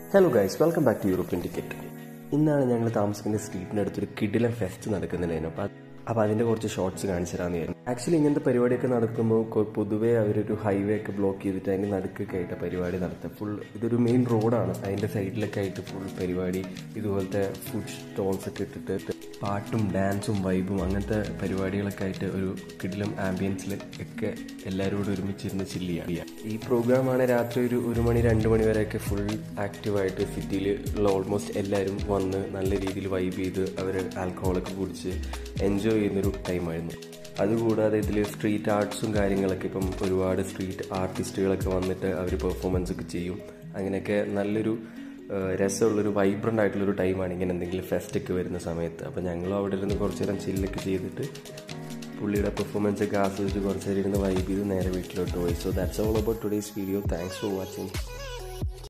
hello guys welcome back to European ticket ഇന്നാണ് ഞങ്ങൾ താമസിക്കുന്ന സ്ട്രീറ്റിൻ്റെ അടുത്തൊരു കിഡിലം ഫെസ്റ്റ് നടക്കുന്നുണ്ടായിരുന്നു അപ്പോൾ അപ്പോൾ അതിൻ്റെ കുറച്ച് ഷോർട്സ് കാണിച്ചു തരാമെന്ന് വിചാരിച്ചു ആക്ച്വലി ഇങ്ങനത്തെ പരിപാടിയൊക്കെ നടക്കുമ്പോൾ കൊ- പൊതുവേ അവരൊരു ഹൈവേ ഒക്കെ ബ്ലോക്ക് ചെയ്തിട്ട് അതിൻ്റെ നടുക്കൊക്കെ ആയിട്ട് പരിപാടി നടത്തുക ഫുൾ ഇതൊരു മെയിൻ റോഡാണ് അതിൻ്റെ സൈഡിലൊക്കെ ആയിട്ട് ഫുൾ പരിപാടി ഇതുപോലത്തെ ഫുഡ് സ്റ്റോൾസ് ഒക്കെ ഇട്ടിട്ട് പാട്ടും ഡാൻസും വൈബും അങ്ങനത്തെ പരിപാടികളൊക്കെ ആയിട്ട് ഒരു കിടിലം ആംബിയൻസിൽ ഒക്കെ എല്ലാവരും കൂടെ ഒരുമിച്ചിരുന്ന് ചില്ല് ചെയ്യാം ഈ പ്രോഗ്രാമാണ് രാത്രി ഒരു ഒരു മണി രണ്ട് മണി വരെയൊക്കെ ഫുൾ ആക്റ്റീവായിട്ട് സിറ്റിയിൽ ഉള്ള ഓൾമോസ്റ്റ് എല്ലാവരും വന്ന് നല്ല രീതിയിൽ വൈബ് ചെയ്ത് അവർ ആൽക്കഹോളൊക്കെ കുടിച്ച് എൻജോയ് ചെയ്യുന്നൊരു ടൈമായിരുന്നു അതുകൂടാതെ ഇതിൽ സ്ട്രീറ്റ് ആർട്സും കാര്യങ്ങളൊക്കെ ഇപ്പം ഒരുപാട് സ്ട്രീറ്റ് ആർട്ടിസ്റ്റുകളൊക്കെ വന്നിട്ട് അവർ പെർഫോമൻസ് ഒക്കെ ചെയ്യും അങ്ങനെയൊക്കെ നല്ലൊരു ഏഹ് രസമുള്ളൊരു വൈബ്രൻ്റ് ആയിട്ടുള്ളൊരു ടൈമാണ് ഇങ്ങനെ എന്തെങ്കിലും ഫെസ്റ്റ് ഒക്കെ വരുന്ന സമയത്ത് അപ്പോൾ ഞങ്ങളും അവിടെ ഇരുന്ന് കുറച്ച് നേരം ചില്ലൊക്കെ ചെയ്തിട്ട് പുള്ളിയുടെ പെർഫോമൻസ് ഒക്കെ ആസ്വദിച്ച് കുറച്ച് നേരം ഇരുന്ന് വൈബ് ചെയ്ത് നേരെ വീട്ടിലോട്ട് പോയി so that's all about today's video thanks for watching